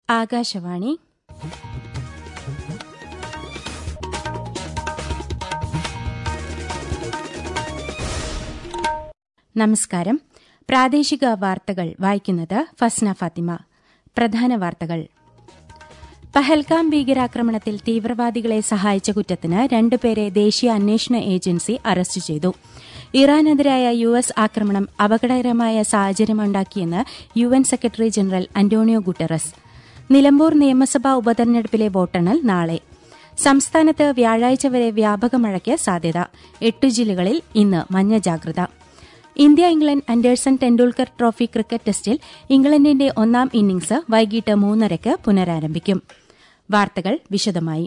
ആകാശവാണി നമസ്കാരം പ്രാദേശിക വാർത്തകൾ വായിക്കുന്നത് ഫസ്ന ഫാത്തിമ പ്രധാന വാർത്തകൾ പഹൽഗാം ഭീകരാക്രമണത്തിൽ തീവ്രവാദികളെ സഹായിച്ച കുറ്റത്തിന് രണ്ടുപേരെ ദേശീയ അന്വേഷണ ഏജൻസി അറസ്റ്റ് ചെയ്തു ഇറാനെതിരായ യു എസ് ആക്രമണം അപകടകരമായ സാഹചര്യമുണ്ടാക്കിയെന്ന് U N secretary general Antonio Guterres Nilambur നിയമസഭാ ഉപതെരഞ്ഞെടുപ്പിലെ വോട്ടെണ്ണൽ നാളെ സംസ്ഥാനത്ത് വ്യാഴാഴ്ച വരെ വ്യാപക മഴയ്ക്ക് സാധ്യത എട്ടു ജില്ലകളിൽ ഇന്ന് മഞ്ഞ ജാഗ്രത India England Anderson Tendulkar trophy cricket ടെസ്റ്റിൽ ഇംഗ്ലണ്ടിന്റെ ഒന്നാം ഇന്നിംഗ്സ് വൈകിട്ട് മൂന്നരയ്ക്ക് പുനരാരംഭിക്കും വാർത്തകൾ വിശദമായി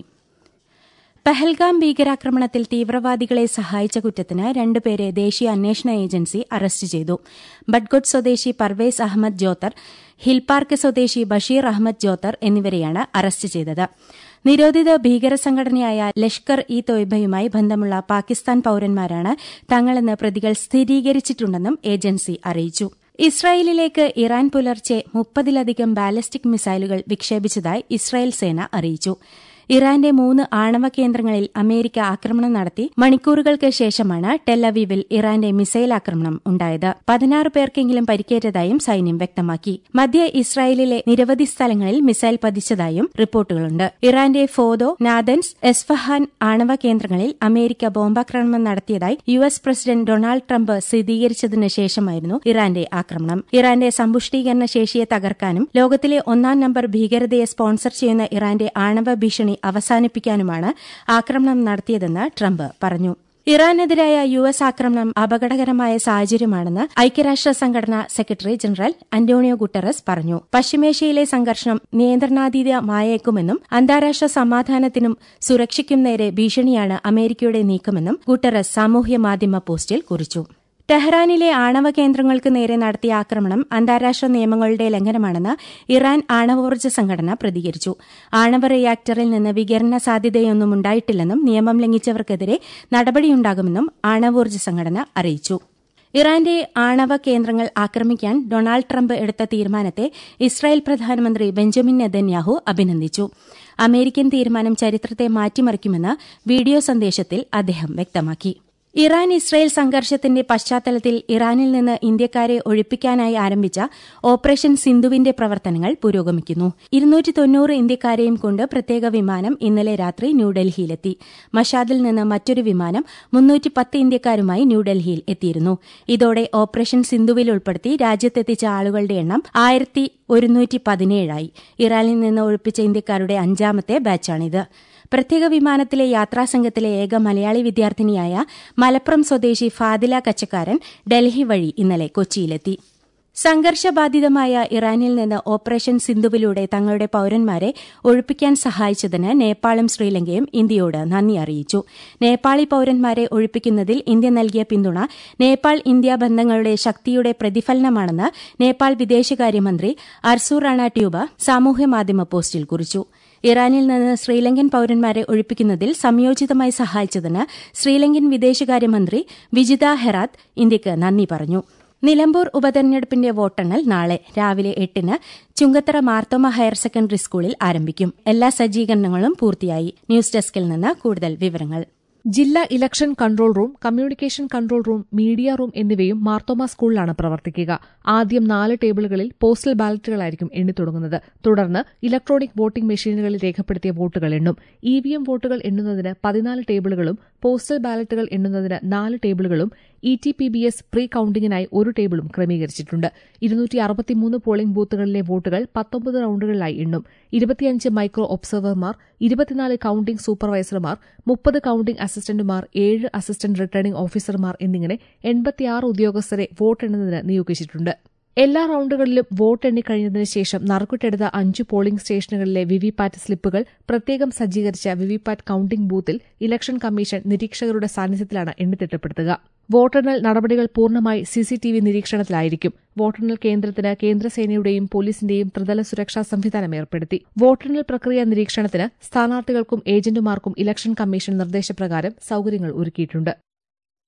പഹൽഗാം ഭീകരാക്രമണത്തിൽ തീവ്രവാദികളെ സഹായിച്ച കുറ്റത്തിന് രണ്ടുപേരെ ദേശീയ അന്വേഷണ ഏജൻസി അറസ്റ്റ് ചെയ്തു ബഡ്ഗോട്ട് സ്വദേശി പർവേസ് അഹമ്മദ് ജോത്തർ ഹിൽപാർക്ക് സ്വദേശി ബഷീർ അഹമ്മദ് ജോത്തർ എന്നിവരെയാണ് അറസ്റ്റ് ചെയ്തത് നിരോധിത ഭീകര സംഘടനയായ ലഷ്കർ ഇ തോയ്ബയുമായി ബന്ധമുള്ള പാകിസ്ഥാൻ പൌരന്മാരാണ് തങ്ങളെന്ന് പ്രതികൾ സ്ഥിരീകരിച്ചിട്ടുണ്ടെന്നും ഏജൻസി അറിയിച്ചു ഇസ്രായേലിലേക്ക് ഇറാൻ പുലർച്ചെ മുപ്പതിലധികം ബാലിസ്റ്റിക് മിസൈലുകൾ വിക്ഷേപിച്ചതായി ഇസ്രായേൽ സേന അറിയിച്ചു ഇറാന്റെ മൂന്ന് ആണവ കേന്ദ്രങ്ങളിൽ അമേരിക്ക ആക്രമണം നടത്തി മണിക്കൂറുകൾക്ക് ശേഷമാണ് ടെല്ലവീവിൽ ഇറാന്റെ മിസൈൽ ആക്രമണം ഉണ്ടായത് പതിനാറ് പേർക്കെങ്കിലും പരിക്കേറ്റതായും സൈന്യം വ്യക്തമാക്കി മധ്യ ഇസ്രായേലിലെ നിരവധി സ്ഥലങ്ങളിൽ മിസൈൽ പതിച്ചതായും റിപ്പോർട്ടുകളുണ്ട് ഇറാന്റെ ഫോദോ നാദൻസ് എസ്ഫഹാൻ ആണവ കേന്ദ്രങ്ങളിൽ അമേരിക്ക ബോംബാക്രമണം നടത്തിയതായി U S president Donald Trump സ്ഥിരീകരിച്ചതിന് ശേഷമായിരുന്നു ഇറാന്റെ ആക്രമണം ഇറാന്റെ സമ്പുഷ്ടീകരണ ശേഷിയെ തകർക്കാനും ലോകത്തിലെ ഒന്നാം നമ്പർ ഭീകരതയെ സ്പോൺസർ ചെയ്യുന്ന ഇറാന്റെ ആണവ ഭീഷണി അവസാനിപ്പിക്കാനുമാണ് ആക്രമണം നടത്തിയതെന്ന് ട്രംപ് പറഞ്ഞു ഇറാനെതിരായ യു എസ് ആക്രമണം അപകടകരമായ സാഹചര്യമാണെന്ന് ഐക്യരാഷ്ട്ര സംഘടനാ സെക്രട്ടറി ജനറൽ അന്റോണിയോ ഗുട്ടറസ് പറഞ്ഞു പശ്ചിമേഷ്യയിലെ സംഘർഷം നിയന്ത്രണാതീതമായേക്കുമെന്നും അന്താരാഷ്ട്ര സമാധാനത്തിനും സുരക്ഷയ്ക്കും നേരെ ഭീഷണിയാണ് അമേരിക്കയുടെ നീക്കമെന്നും ഗുട്ടറസ് സാമൂഹ്യ മാധ്യമ പോസ്റ്റിൽ കുറിച്ചു ടെഹ്റാനിലെ ആണവ കേന്ദ്രങ്ങൾക്ക് നേരെ നടത്തിയ ആക്രമണം അന്താരാഷ്ട്ര നിയമങ്ങളുടെ ലംഘനമാണെന്ന് ഇറാൻ ആണവോർജ്ജ സംഘടന പ്രതികരിച്ചു ആണവ റിയാക്ടറിൽ നിന്ന് വികരണ സാധ്യതയൊന്നും ഉണ്ടായിട്ടില്ലെന്നും നിയമം ലംഘിച്ചവർക്കെതിരെ നടപടിയുണ്ടാകുമെന്നും ആണവോർജ്ജ സംഘടന അറിയിച്ചു ഇറാന്റെ ആണവ കേന്ദ്രങ്ങൾ ആക്രമിക്കാൻ ഡൊണാൾഡ് ട്രംപ് എടുത്ത തീരുമാനത്തെ ഇസ്രായേൽ പ്രധാനമന്ത്രി ബെഞ്ചമിൻ നെതന്യാഹു അഭിനന്ദിച്ചു അമേരിക്കൻ തീരുമാനം ചരിത്രത്തെ മാറ്റിമറിക്കുമെന്ന് വീഡിയോ സന്ദേശത്തിൽ അദ്ദേഹം വ്യക്തമാക്കി ഇറാൻ ഇസ്രായേൽ സംഘർഷത്തിന്റെ പശ്ചാത്തലത്തിൽ ഇറാനിൽ നിന്ന് ഇന്ത്യക്കാരെ ഒഴിപ്പിക്കാനായി ആരംഭിച്ച ഓപ്പറേഷൻ സിന്ധുവിന്റെ പ്രവർത്തനങ്ങൾ പുരോഗമിക്കുന്നു ഇരുന്നൂറ്റി തൊണ്ണൂറ് ഇന്ത്യക്കാരെയും കൊണ്ട് പ്രത്യേക വിമാനം ഇന്നലെ രാത്രി ന്യൂഡൽഹിയിലെത്തി മഷാദിൽ നിന്ന് മറ്റൊരു വിമാനം മുന്നൂറ്റി പത്ത് ഇന്ത്യക്കാരുമായി ന്യൂഡൽഹിയിൽ എത്തിയിരുന്നു ഇതോടെ ഓപ്പറേഷൻ സിന്ധുവിൽ ഉൾപ്പെടുത്തി രാജ്യത്തെത്തിച്ച ആളുകളുടെ എണ്ണം ആയിരത്തി ഒരുന്നൂറ്റി പതിനേഴായി ഇറാനിൽ നിന്ന് ഒഴിപ്പിച്ച ഇന്ത്യക്കാരുടെ അഞ്ചാമത്തെ ബാച്ചാണിത് പ്രത്യേക വിമാനത്തിലെ യാത്രാസംഘത്തിലെ ഏക മലയാളി വിദ്യാർത്ഥിനിയായ മലപ്പുറം സ്വദേശി ഫാദില കച്ചക്കാരൻ ഡൽഹി വഴി ഇന്നലെ കൊച്ചിയിലെത്തി സംഘർഷബാധിതമായ ഇറാനിൽ നിന്ന് ഓപ്പറേഷൻ സിന്ധുവിലൂടെ തങ്ങളുടെ പൌരന്മാരെ ഒഴിപ്പിക്കാൻ സഹായിച്ചതിന് നേപ്പാളും ശ്രീലങ്കയും ഇന്ത്യയോട് നന്ദി അറിയിച്ചു നേപ്പാളി പൌരന്മാരെ ഒഴിപ്പിക്കുന്നതിൽ ഇന്ത്യ നൽകിയ പിന്തുണ നേപ്പാൾ ഇന്ത്യ ബന്ധങ്ങളുടെ ശക്തിയുടെ പ്രതിഫലനമാണെന്ന് നേപ്പാൾ വിദേശകാര്യമന്ത്രി അർസു റാണ ട്യൂബ സാമൂഹ്യമാധ്യമ പോസ്റ്റിൽ കുറിച്ചു ഇറാനിൽ നിന്ന് ശ്രീലങ്കൻ പൌരന്മാരെ ഒഴിപ്പിക്കുന്നതിൽ സംയോജിതമായി സഹായിച്ചതിന് ശ്രീലങ്കൻ വിദേശകാര്യമന്ത്രി വിജിത ഹെറാത്ത് ഇന്ത്യക്ക് നന്ദി പറഞ്ഞു നിലമ്പൂർ ഉപതെരഞ്ഞെടുപ്പിന്റെ വോട്ടെണ്ണൽ നാളെ രാവിലെ എട്ടിന് ചുങ്കത്തറ മാർത്തോമ ഹയർ സെക്കൻഡറി സ്കൂളിൽ ആരംഭിക്കും എല്ലാ സജ്ജീകരണങ്ങളും പൂർത്തിയായി ന്യൂസ് ഡെസ്കിൽ നിന്ന് കൂടുതൽ വിവരങ്ങൾ ജില്ലാ election control room communication control room media room എന്നിവയും മാർത്തോമ സ്കൂളിലാണ് പ്രവർത്തിക്കുക ആദ്യം നാല് ടേബിളുകളിൽ പോസ്റ്റൽ ബാലറ്റുകളായിരിക്കും എണ്ണിത്തുടങ്ങുന്നത് തുടർന്ന് ഇലക്ട്രോണിക് വോട്ടിംഗ് മെഷീനുകളിൽ രേഖപ്പെടുത്തിയ വോട്ടുകൾ എണ്ണും ഇ വി എം വോട്ടുകൾ എണ്ണുന്നതിന് പതിനാല് ടേബിളുകളും പോസ്റ്റൽ ബാലറ്റുകൾ എണ്ണുന്നതിന് നാല് ടേബിളുകളും E T P B S pre കൌണ്ടിങ്ങിനായി ഒരു ടേബിളും ക്രമീകരിച്ചിട്ടുണ്ട് ഇരുന്നൂറ്റി അറുപത്തിമൂന്ന് പോളിംഗ് ബൂത്തുകളിലെ വോട്ടുകൾ പത്തൊമ്പത് റൌണ്ടുകളിലായി എണ്ണും ഇരുപത്തിയഞ്ച് മൈക്രോ ഒബ്സർവർമാർ ഇരുപത്തിനാല് കൌണ്ടിംഗ് സൂപ്പർവൈസർമാർ മുപ്പത് കൌണ്ടിംഗ് അസിസ്റ്റന്റുമാർ ഏഴ് അസിസ്റ്റന്റ് റിട്ടേണിംഗ് ഓഫീസർമാർ എന്നിങ്ങനെ എൺപത്തിയാറ് ഉദ്യോഗസ്ഥരെ വോട്ടെണ്ണുന്നതിന് നിയോഗിച്ചിട്ടുണ്ട് എല്ലാ റൌണ്ടുകളിലും വോട്ട് എണ്ണിക്കഴിഞ്ഞതിന് ശേഷം നറുക്കിട്ടെടുത്ത അഞ്ച് പോളിംഗ് സ്റ്റേഷനുകളിലെ വിവിപാറ്റ് സ്ലിപ്പുകൾ പ്രത്യേകം സജ്ജീകരിച്ച വിവിപാറ്റ് കൌണ്ടിംഗ് ബൂത്തിൽ ഇലക്ഷൻ കമ്മീഷൻ നിരീക്ഷകരുടെ സാന്നിധ്യത്തിലാണ് എണ്ണിത്തിട്ടപ്പെടുത്തുക വോട്ടെണ്ണൽ നടപടികൾ പൂർണ്ണമായി സിസിടിവി നിരീക്ഷണത്തിലായിരിക്കും വോട്ടെണ്ണൽ കേന്ദ്രത്തിന് കേന്ദ്രസേനയുടെയും പോലീസിന്റെയും ത്രിതല സുരക്ഷാ സംവിധാനം ഏർപ്പെടുത്തി വോട്ടെണ്ണൽ പ്രക്രിയ നിരീക്ഷണത്തിന് സ്ഥാനാർത്ഥികൾക്കും ഏജന്റുമാർക്കും ഇലക്ഷൻ കമ്മീഷൻ നിർദ്ദേശപ്രകാരം സൌകര്യങ്ങൾ ഒരുക്കിയിട്ടുണ്ട്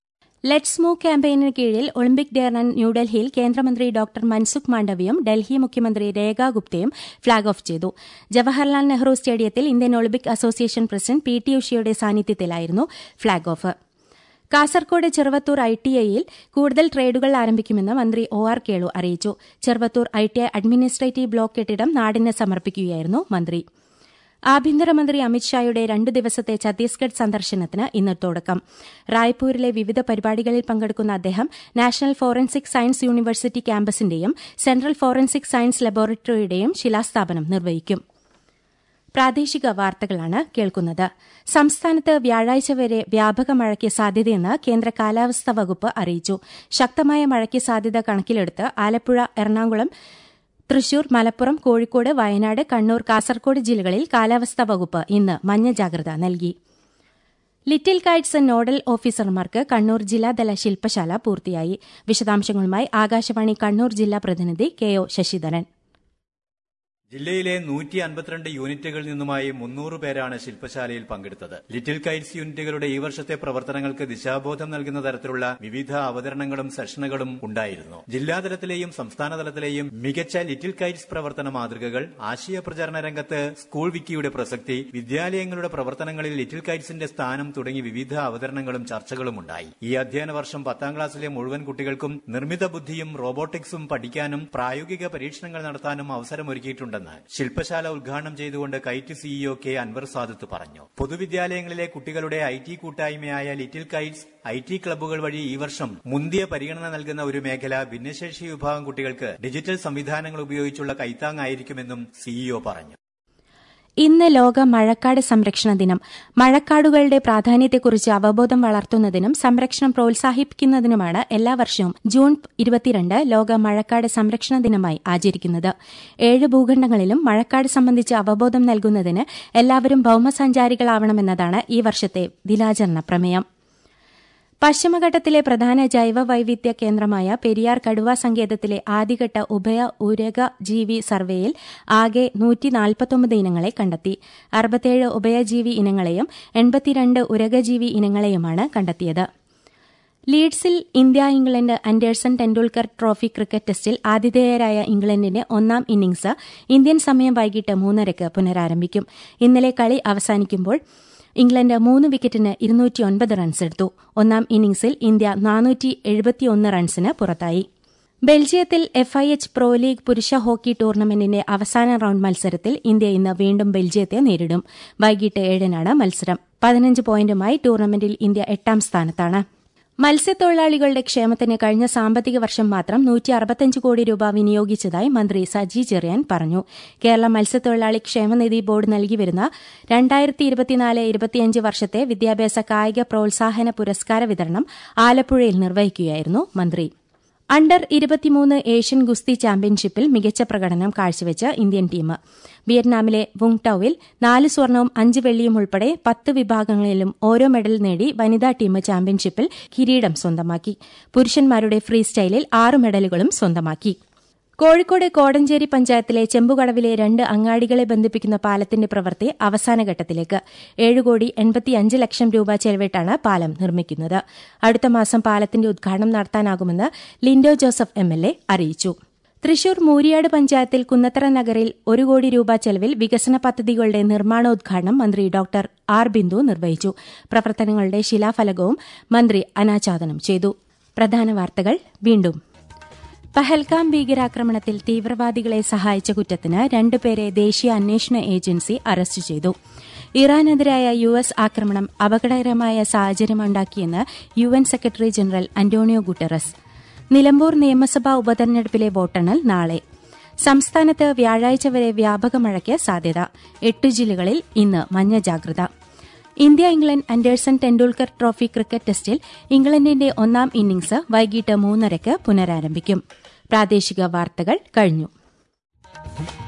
ലെറ്റ്സ് മൂവ് ക്യാമ്പയിന് കീഴിൽ ഒളിമ്പിക് ഡേ റൺ ന്യൂഡൽഹിയിൽ കേന്ദ്രമന്ത്രി ഡോക്ടർ മൻസുഖ് മാണ്ഡവ്യയും ഡൽഹി മുഖ്യമന്ത്രി രേഖ ഗുപ്തയും ഫ്ളാഗ് ഓഫ് ചെയ്തു ജവഹർലാൽ നെഹ്റു സ്റ്റേഡിയത്തിൽ Indian Olympic association president P T ഉഷയുടെ സാന്നിധ്യത്തിലായിരുന്നു flag off Kasaragod Cheruvathur I T ഐയിൽ കൂടുതൽ ട്രേഡുകൾ ആരംഭിക്കുമെന്ന് മന്ത്രി ഒ ആർ കേളു അറിയിച്ചു Cheruvathur I T I administrative block കെട്ടിടം നാടിന് സമർപ്പിക്കുകയായിരുന്നു മന്ത്രി ആഭ്യന്തരമന്ത്രി അമിത്ഷായുടെ രണ്ടു ദിവസത്തെ ഛത്തീസ്ഗഡ് സന്ദർശനത്തിന് ഇന്ന് തുടക്കം റായ്പൂരിലെ വിവിധ പരിപാടികളിൽ പങ്കെടുക്കുന്ന അദ്ദേഹം നാഷണൽ ഫോറൻസിക് സയൻസ് യൂണിവേഴ്സിറ്റി ക്യാമ്പസിന്റെയും സെൻട്രൽ ഫോറൻസിക് സയൻസ് ലബോറട്ടറിയുടെയും ശിലാസ്ഥാപനം നിർവഹിക്കും പ്രാദേശിക വാർത്തകളാണ് കേൾക്കുന്നത് സംസ്ഥാനത്ത് വ്യാഴാഴ്ച വരെ വ്യാപക മഴയ്ക്ക് സാധ്യതയെന്ന് കേന്ദ്ര കാലാവസ്ഥാ വകുപ്പ് അറിയിച്ചു ശക്തമായ മഴയ്ക്ക് സാധ്യത കണക്കിലെടുത്ത് ആലപ്പുഴ എറണാകുളം തൃശൂർ മലപ്പുറം കോഴിക്കോട് വയനാട് കണ്ണൂർ കാസർകോട് ജില്ലകളിൽ കാലാവസ്ഥാ വകുപ്പ് ഇന്ന് മഞ്ഞ ജാഗ്രത നൽകി ലിറ്റിൽ കൈറ്റ്സ് നോഡൽ ഓഫീസർമാർക്ക് കണ്ണൂർ ജില്ലാതല ശില്പശാല പൂർത്തിയായി വിശദാംശങ്ങളുമായി ആകാശവാണി കണ്ണൂർ ജില്ലാ പ്രതിനിധി കെ ഒ ശശിധരൻ ജില്ലയിലെ നൂറ്റി അൻപത്തിരണ്ട് യൂണിറ്റുകളിൽ നിന്നുമായി മുന്നൂറ് പേരാണ് ശില്പശാലയിൽ പങ്കെടുത്തത് ലിറ്റിൽ കൈറ്റ്സ് യൂണിറ്റുകളുടെ ഈ വർഷത്തെ പ്രവർത്തനങ്ങൾക്ക് ദിശാബോധം നൽകുന്ന തരത്തിലുള്ള വിവിധ അവതരണങ്ങളും സെഷനുകളും ഉണ്ടായിരുന്നു ജില്ലാതലത്തിലെയും സംസ്ഥാനതലത്തിലെയും മികച്ച ലിറ്റിൽ കൈറ്റ്സ് പ്രവർത്തന മാതൃകകൾ ആശയ പ്രചാരണ രംഗത്ത് സ്കൂൾ വിക്കിയുടെ പ്രസക്തി വിദ്യാലയങ്ങളുടെ പ്രവർത്തനങ്ങളിൽ ലിറ്റിൽ കൈറ്റ്സിന്റെ സ്ഥാനം തുടങ്ങി വിവിധ അവതരണങ്ങളും ചർച്ചകളും ഉണ്ടായി ഈ അധ്യയന വർഷം പത്താം ക്ലാസ്സിലെ മുഴുവൻ കുട്ടികൾക്കും നിർമ്മിത ബുദ്ധിയും റോബോട്ടിക്സും പഠിക്കാനും പ്രായോഗിക പരീക്ഷണങ്ങൾ നടത്താനും അവസരമൊരുക്കിയിട്ടുണ്ട് ഉണ്ടെന്ന് ശില്പശാല ഉദ്ഘാടനം ചെയ്തുകൊണ്ട് kite CEO K Anvar Sadath പറഞ്ഞു പൊതുവിദ്യാലയങ്ങളിലെ കുട്ടികളുടെ ഐ ടി കൂട്ടായ്മയായ ലിറ്റിൽ കൈറ്റ്സ് ഐ ടി ക്ലബ്ബുകൾ വഴി ഈ വർഷം മുന്തിയ പരിഗണന നൽകുന്ന ഒരു മേഖല ഭിന്നശേഷി വിഭാഗം കുട്ടികൾക്ക് ഡിജിറ്റൽ സംവിധാനങ്ങൾ ഉപയോഗിച്ചുള്ള കൈത്താങ്ങായിരിക്കുമെന്നും സിഇഒ പറഞ്ഞു ഇന്ന് ലോക മഴക്കാട് സംരക്ഷണ ദിനം മഴക്കാടുകളുടെ പ്രാധാന്യത്തെക്കുറിച്ച് അവബോധം വളർത്തുന്നതിനും സംരക്ഷണം പ്രോത്സാഹിപ്പിക്കുന്നതിനുമാണ് എല്ലാ വർഷവും ജൂൺ ഇരുപത്തിരണ്ട് ലോക മഴക്കാട് സംരക്ഷണ ദിനമായി ആചരിക്കുന്നത് ഏഴ് ഭൂഖണ്ഡങ്ങളിലും മഴക്കാട് സംബന്ധിച്ച് അവബോധം നൽകുന്നതിന് എല്ലാവരും ഭൌമസഞ്ചാരികളാവണമെന്നതാണ് ഈ വർഷത്തെ ദിനാചരണ പ്രമേയം പശ്ചിമഘട്ടത്തിലെ പ്രധാന ജൈവ വൈവിധ്യ കേന്ദ്രമായ പെരിയാർ കടുവ സങ്കേതത്തിലെ ആദ്യഘട്ട ഉഭയ ഉരക ജീവി സർവേയിൽ ആകെ നൂറ്റി നാൽപ്പത്തൊമ്പത് ഇനങ്ങളെ കണ്ടെത്തി അറുപത്തിയേഴ് ഉഭയജീവി ഇനങ്ങളെയും എൺപത്തിരണ്ട് ഉരകജീവി ഇനങ്ങളെയുമാണ് കണ്ടെത്തിയത് ലീഡ്സിൽ India England Anderson Tendulkar trophy cricket ടെസ്റ്റിൽ ആതിഥേയരായ ഇംഗ്ലണ്ടിന്റെ ഒന്നാം ഇന്നിംഗ്സ് ഇന്ത്യൻ സമയം വൈകിട്ട് മൂന്നരയ്ക്ക് പുനരാരംഭിക്കും ഇന്നലെ കളി അവസാനിക്കുമ്പോൾ ഇംഗ്ലണ്ട് മൂന്ന് വിക്കറ്റിന് ഇരുന്നൂറ്റിയൊൻപത് റൺസ് എടുത്തു ഒന്നാം ഇന്നിംഗ്സിൽ ഇന്ത്യ നാനൂറ്റി എഴുപത്തിയൊന്ന് റൺസിന് പുറത്തായി ബെൽജിയത്തിൽ F I H pro league പുരുഷ ഹോക്കി ടൂർണമെന്റിന്റെ അവസാന റൌണ്ട് മത്സരത്തിൽ ഇന്ത്യ ഇന്ന് വീണ്ടും ബെൽജിയത്തെ നേരിടും വൈകിട്ട് ഏഴിനാണ് മത്സരം പതിനഞ്ച് പോയിന്റുമായി ടൂർണമെന്റിൽ ഇന്ത്യ എട്ടാം സ്ഥാനത്താണ് മത്സ്യത്തൊഴിലാളികളുടെ ക്ഷേമത്തിന് കഴിഞ്ഞ സാമ്പത്തിക വർഷം മാത്രം നൂറ്റി അറുപത്തഞ്ച് കോടി രൂപ വിനിയോഗിച്ചതായി മന്ത്രി സജി ചെറിയാൻ പറഞ്ഞു കേരള മത്സ്യത്തൊഴിലാളി ക്ഷേമനിധി ബോർഡ് നൽകിവരുന്ന രണ്ടായിരത്തി ഇരുപത്തിനാല് ഇരുപത്തിയഞ്ച് വർഷത്തെ വിദ്യാഭ്യാസ കായിക പ്രോത്സാഹന പുരസ്കാര വിതരണം ആലപ്പുഴയിൽ നിർവഹിക്കുകയായിരുന്നു മന്ത്രി അണ്ടർ ഇരുപത്തിമൂന്ന് ഏഷ്യൻ ഗുസ്തി ചാമ്പ്യൻഷിപ്പിൽ മികച്ച പ്രകടനം കാഴ്ചവെച്ച ഇന്ത്യൻ ടീം വിയറ്റ്നാമിലെ വുങ്ടൌവിൽ നാല് സ്വർണവും അഞ്ച് വെള്ളിയും ഉൾപ്പെടെ പത്ത് വിഭാഗങ്ങളിലും ഓരോ മെഡൽ നേടി വനിതാ ടീം ചാമ്പ്യൻഷിപ്പിൽ കിരീടം സ്വന്തമാക്കി പുരുഷന്മാരുടെ ഫ്രീ സ്റ്റൈലിൽ ആറ് മെഡലുകളും സ്വന്തമാക്കി കോഴിക്കോട് കോടഞ്ചേരി പഞ്ചായത്തിലെ ചെമ്പുകടവിലെ രണ്ട് അങ്ങാടികളെ ബന്ധിപ്പിക്കുന്ന പാലത്തിന്റെ പ്രവൃത്തി അവസാനഘട്ടത്തിലേക്ക് ഏഴ് കോടി എൺപത്തിയഞ്ച് ലക്ഷം രൂപ ചെലവിട്ടാണ് പാലം നിർമ്മിക്കുന്നത് അടുത്ത മാസം പാലത്തിന്റെ ഉദ്ഘാടനം നടത്താനാകുമെന്ന് Lindo Joseph M L A Thrissur തൃശൂർ മൂരിയാട് പഞ്ചായത്തിൽ കുന്നത്തറ നഗറിൽ ഒരു കോടി രൂപ ചെലവിൽ വികസന പദ്ധതികളുടെ നിർമ്മാണോദ്ഘാടനം മന്ത്രി ഡോക്ടർ ആർ ബിന്ദു നിർവഹിച്ചു പ്രവർത്തനങ്ങളുടെ ശിലാഫലകവും മന്ത്രി അനാച്ഛാദനം ചെയ്തു പ്രധാന വാർത്തകൾ വീണ്ടും പഹൽഗാം ഭീകരാക്രമണത്തിൽ തീവ്രവാദികളെ സഹായിച്ച കുറ്റത്തിന് രണ്ടുപേരെ ദേശീയ അന്വേഷണ ഏജൻസി അറസ്റ്റ് ചെയ്തു ഇറാനെതിരായ യു എസ് ആക്രമണം അപകടകരമായ സാഹചര്യമുണ്ടാക്കിയെന്ന് U N secretary general Antonio Guterres Nilambur നിയമസഭാ ഉപതെരഞ്ഞെടുപ്പിലെ വോട്ടെണ്ണൽ നാളെ സംസ്ഥാനത്ത് വ്യാഴാഴ്ച വരെ വ്യാപക മഴയ്ക്ക് സാധ്യത എട്ട് ജില്ലകളിൽ ഇന്ന് മഞ്ഞ ജാഗ്രത India England Anderson Tendulkar trophy cricket ടെസ്റ്റിൽ ഇംഗ്ലണ്ടിന്റെ ഒന്നാം ഇന്നിംഗ്സ് വൈകിട്ട് മൂന്നരയ്ക്ക് പുനരാരംഭിക്കും പ്രാദേശിക വാർത്തകൾ കഴിഞ്ഞു